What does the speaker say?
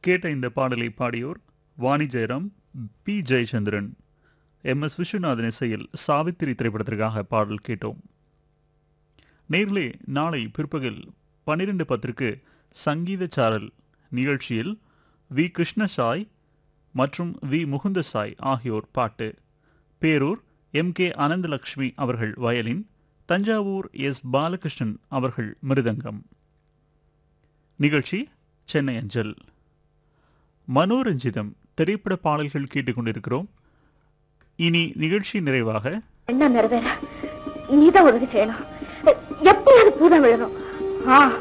கேட்ட இந்த பாடலை பாடியோர் Vani Jayaram P Jayachandran M S Viswanathan இசையில் சாவித்திரி திரைப்படத்திற்காக பாடல் கேட்டோம் நேர்களே நாளை பிற்பகல் பன்னிரண்டு பத்திற்கு சங்கீத சாரல் நிகழ்ச்சியில் வி கிருஷ்ணசாய் மற்றும் வி முகுந்தசாய் ஆகியோர் பாட்டு பேரூர் எம் கே அனந்தலக்ஷ்மி அவர்கள் வயலின் தஞ்சாவூர் எஸ் பாலகிருஷ்ணன் அவர்கள் மிருதங்கம் நிகழ்ச்சி சென்னை அஞ்சல் மனோரஞ்சிதம் திரைப்பட பாடல்கள் கேட்டுக்கொண்டிருக்கிறோம் இனி நிகழ்ச்சி நிறைவாக என்ன நிறைவேற நீதான் உதவி செய்யணும் எப்பயாவது பூதம் விழணும் ஆ